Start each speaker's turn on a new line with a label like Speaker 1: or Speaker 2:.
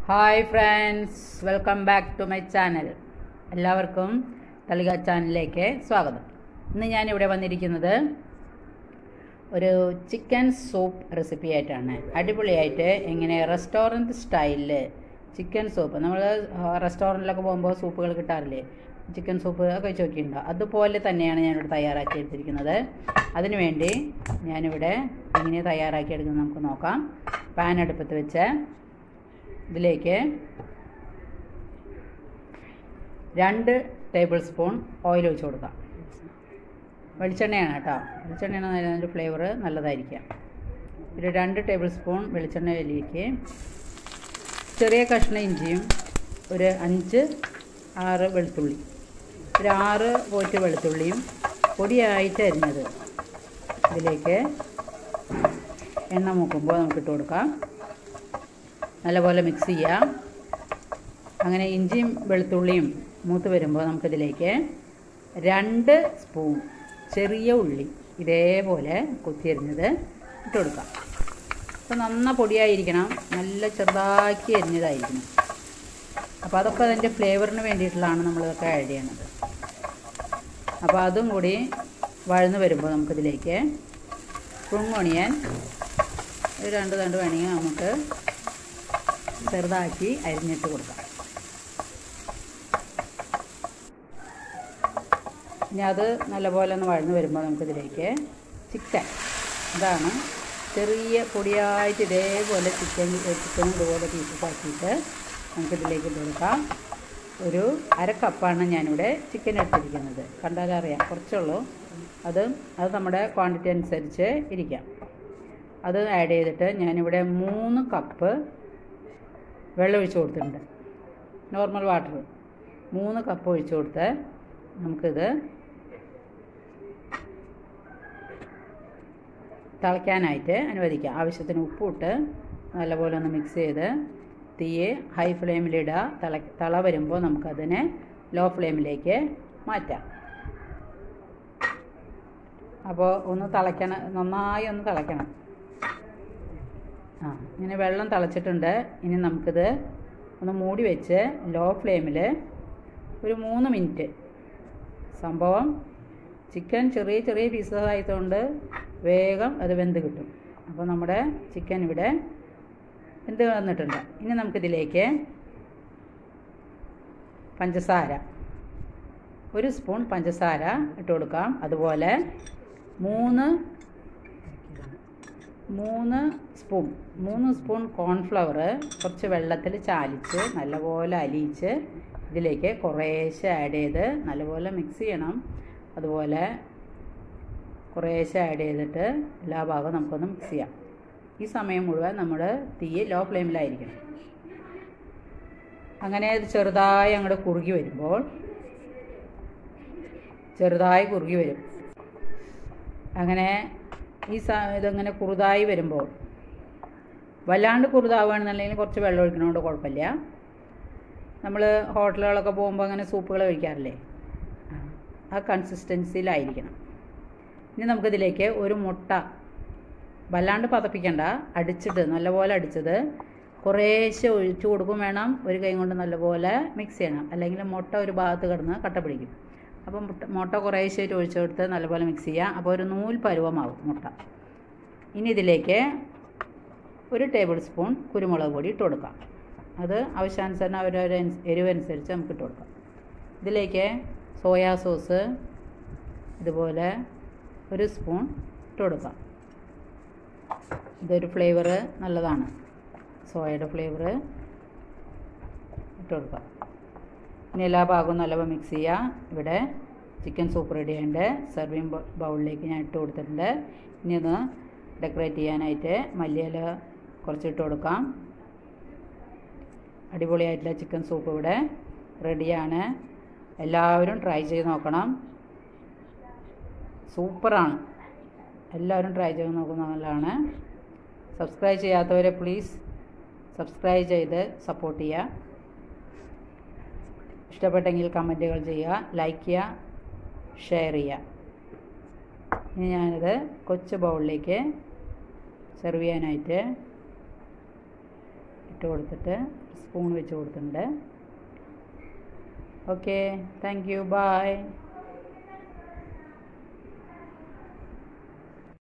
Speaker 1: hi friends welcome back to my channel എല്ലാവർക്കും തളിക ചാനലിലേക്ക് സ്വാഗതം ഇന്ന് ഞാൻ ഇവിടെ വന്നിരിക്കുന്നത് ഒരു ചിക്കൻ സൂപ്പ് റെസിപ്പി ആയിട്ടാണ് അടിപൊളിയായിട്ട് എങ്ങനെ റെസ്റ്റോറൻറ്റ് സ്റ്റൈലിൽ ചിക്കൻ സൂപ്പ് നമ്മൾ റെസ്റ്റോറൻറ്റിലൊക്കെ പോകുമ്പോൾ സൂപ്പുകൾ കിട്ടാറില്ലേ ചിക്കൻ സൂപ്പ് ഒക്കെ കഴിച്ച് നോക്കിയിട്ടുണ്ടോ അതുപോലെ തന്നെയാണ് ഞാനിവിടെ തയ്യാറാക്കി എടുത്തിരിക്കുന്നത് അതിനുവേണ്ടി ഞാനിവിടെ എങ്ങനെ തയ്യാറാക്കി എടുക്കുന്നത് നമുക്ക് നോക്കാം പാൻ അടുപ്പത്ത് വെച്ച് ഇതിലേക്ക് രണ്ട് ടേബിൾ സ്പൂൺ ഓയിൽ ഒഴിച്ച് കൊടുക്കാം വെളിച്ചെണ്ണയാണ് കേട്ടോ വെളിച്ചെണ്ണയാണ് അതിൻ്റെ ഫ്ലേവർ നല്ലതായിരിക്കാം ഒരു രണ്ട് ടേബിൾ സ്പൂൺ വെളിച്ചെണ്ണയിലേക്ക് ചെറിയ കഷ്ണം ഇഞ്ചിയും ഒരു അഞ്ച് ആറ് വെളുത്തുള്ളി ഒരു ആറ് പോറ്റ് വെളുത്തുള്ളിയും പൊടിയായിട്ട് അരിഞ്ഞത് ഇതിലേക്ക് എണ്ണ മൂക്കുമ്പോൾ നമുക്ക് ഇട്ട് കൊടുക്കാം നല്ലപോലെ മിക്സ് ചെയ്യാം അങ്ങനെ ഇഞ്ചിയും വെളുത്തുള്ളിയും മൂത്ത് വരുമ്പോൾ നമുക്കിതിലേക്ക് രണ്ട് സ്പൂൺ ചെറിയ ഉള്ളി ഇതേപോലെ കുത്തിയരിഞ്ഞത് ഇട്ട് കൊടുക്കാം അപ്പോൾ നന്ന പൊടിയായിരിക്കണം നല്ല ചെറുതാക്കി അരിഞ്ഞതായിരിക്കണം അപ്പോൾ അതൊക്കെ അതിൻ്റെ ഫ്ലേവറിന് വേണ്ടിയിട്ടുള്ളതാണ് നമ്മളിതൊക്കെ ആഡ് ചെയ്യണത് അപ്പോൾ അതും കൂടി വഴന്ന് വരുമ്പോൾ നമുക്കിതിലേക്ക് സ്പ്രിങ് ഓണിയൻ ഒരു രണ്ട് തണ്ട് വേണമെങ്കിൽ നമുക്ക് ചെറുതാക്കി അരിഞ്ഞിട്ട് കൊടുക്കാം ഇനി അത് നല്ലപോലെ ഒന്ന് വഴന്ന് വരുമ്പോൾ നമുക്കിതിലേക്ക് ചിക്കൻ ഇതാണ് ചെറിയ പൊടിയായിട്ട് ഇതേപോലെ ചിക്കൻ ചിക്കൻ ഇതുപോലെ പീസസ് ആക്കിയിട്ട് നമുക്കിതിലേക്ക് ഇട്ട് കൊടുക്കാം ഒരു അര കപ്പാണ് ഞാനിവിടെ ചിക്കൻ എടുത്തിരിക്കുന്നത് കണ്ടാലറിയാം കുറച്ചുള്ളൂ അത് അത് നമ്മുടെ ക്വാണ്ടിറ്റി അനുസരിച്ച് ഇരിക്കാം അത് ആഡ് ചെയ്തിട്ട് ഞാനിവിടെ മൂന്ന് കപ്പ് വെള്ളം ഒഴിച്ച് കൊടുത്തിട്ടുണ്ട് നോർമൽ വാട്ടർ മൂന്ന് കപ്പ് ഒഴിച്ച് കൊടുത്ത് നമുക്കിത് തിളയ്ക്കാനായിട്ട് അനുവദിക്കാം ആവശ്യത്തിന് ഉപ്പിട്ട് നല്ലപോലെ ഒന്ന് മിക്സ് ചെയ്ത് തീയെ ഹൈ ഫ്ലെയിമിലിടുക തിള തിള വരുമ്പോൾ നമുക്കതിനെ ലോ ഫ്ലെയിമിലേക്ക് മാറ്റാം അപ്പോൾ ഒന്ന് തിളയ്ക്കണം നന്നായി ഒന്ന് തിളയ്ക്കണം ആ ഇങ്ങനെ വെള്ളം തിളച്ചിട്ടുണ്ട് ഇനി നമുക്കിത് ഒന്ന് മൂടി വെച്ച് ലോ ഫ്ലെയിമിൽ ഒരു മൂന്ന് മിനിറ്റ് സംഭവം ചിക്കൻ ചെറിയ ചെറിയ പീസസ് ആയതുകൊണ്ട് വേഗം അത് വെന്ത് കിട്ടും അപ്പോൾ നമ്മുടെ ചിക്കൻ ഇവിടെ വെന്ത് വന്നിട്ടുണ്ട് ഇനി നമുക്കിതിലേക്ക് പഞ്ചസാര ഒരു സ്പൂൺ പഞ്ചസാര ഇട്ട് കൊടുക്കാം അതുപോലെ മൂന്ന് മൂന്ന് സ്പൂൺ മൂന്ന് സ്പൂൺ കോൺഫ്ലവർ കുറച്ച് വെള്ളത്തിൽ ചാലിച്ച് നല്ലപോലെ അലിയിച്ച് ഇതിലേക്ക് കുറേശ്ശെ ആഡ് ചെയ്ത് നല്ലപോലെ മിക്സ് ചെയ്യണം അതുപോലെ കുറേശ്ശെ ആഡ് ചെയ്തിട്ട് എല്ലാ ഭാഗവും നമുക്കൊന്ന് മിക്സ് ചെയ്യാം ഈ സമയം മുഴുവൻ നമ്മൾ തീ ലോ ഫ്ലെയിമിലായിരിക്കണം അങ്ങനെ ഇത് ചെറുതായി അങ്ങോട്ട് കുറുകി വരുമ്പോൾ ചെറുതായി കുറുകി വരും അങ്ങനെ ഈ സ ഇതിങ്ങനെ കുറുതായി വരുമ്പോൾ വല്ലാണ്ട് കുറുതാവുകയാണെന്നുണ്ടെങ്കിൽ കുറച്ച് വെള്ളം ഒഴിക്കണോണ്ട് കുഴപ്പമില്ല നമ്മൾ ഹോട്ടലുകളൊക്കെ പോകുമ്പോൾ അങ്ങനെ സൂപ്പുകൾ കഴിക്കാറില്ലേ ആ കൺസിസ്റ്റൻസിയിലായിരിക്കണം ഇനി നമുക്കിതിലേക്ക് ഒരു മുട്ട വല്ലാണ്ട് പതപ്പിക്കണ്ട അടിച്ചിട്ട് നല്ലപോലെ അടിച്ചത് കുറേശ്ശെ ഒഴിച്ചു കൊടുക്കും വേണം ഒരു കൈ കൊണ്ട് നല്ലപോലെ മിക്സ് ചെയ്യണം അല്ലെങ്കിൽ മുട്ട ഒരു ഭാഗത്ത് കിടന്ന് കട്ട പിടിക്കും അപ്പം മുട്ട മുട്ട കുറേശ്ശായിട്ട് ഒഴിച്ചു കൊടുത്ത് നല്ലപോലെ മിക്സ് ചെയ്യുക അപ്പോൾ ഒരു നൂൽ പരുവമാവും മുട്ട ഇനി ഇതിലേക്ക് ഒരു ടേബിൾ സ്പൂൺ കുരുമുളക് പൊടി ഇട്ട് കൊടുക്കാം അത് ആവശ്യാനുസരണം അവരവരെ എരിവനുസരിച്ച് നമുക്ക് ഇട്ട് കൊടുക്കാം ഇതിലേക്ക് സോയാ സോസ് ഇതുപോലെ ഒരു സ്പൂൺ ഇട്ട് കൊടുക്കാം ഇതൊരു ഫ്ലേവർ നല്ലതാണ് സോയയുടെ ഫ്ലേവർ ഇട്ട് കൊടുക്കാം ഇനി എല്ലാ ഭാഗവും നല്ലപോലെ മിക്സ് ചെയ്യുക ഇവിടെ ചിക്കൻ സൂപ്പ് റെഡി ആയിട്ടുണ്ട് സെർവിങ് ബൗളിലേക്ക് ഞാൻ ഇട്ട് കൊടുത്തിട്ടുണ്ട് ഇനി ഒന്ന് ഡെക്കറേറ്റ് ചെയ്യാനായിട്ട് മല്ലിയില കുറച്ച് ഇട്ട് കൊടുക്കാം അടിപൊളിയായിട്ടുള്ള ചിക്കൻ സൂപ്പ് ഇവിടെ റെഡിയാണ് എല്ലാവരും ട്രൈ ചെയ്ത് നോക്കണം സൂപ്പറാണ് എല്ലാവരും ട്രൈ ചെയ്ത് നോക്കുന്ന നല്ലതാണ് സബ്സ്ക്രൈബ് ചെയ്യാത്തവരെ പ്ലീസ് സബ്സ്ക്രൈബ് ചെയ്ത് സപ്പോർട്ട് ചെയ്യുക ഇഷ്ടപ്പെട്ടെങ്കിൽ കമൻറ്റുകൾ ചെയ്യുക ലൈക്ക് ചെയ്യുക ഷെയർ ചെയ്യുക ഇനി ഞാനിത് കൊച്ചു ബൗളിലേക്ക് സെർവ് ചെയ്യാനായിട്ട് ഇട്ട് കൊടുത്തിട്ട് സ്പൂൺ വെച്ച് കൊടുത്തിട്ടുണ്ട് ഓക്കെ താങ്ക് യു ബായ്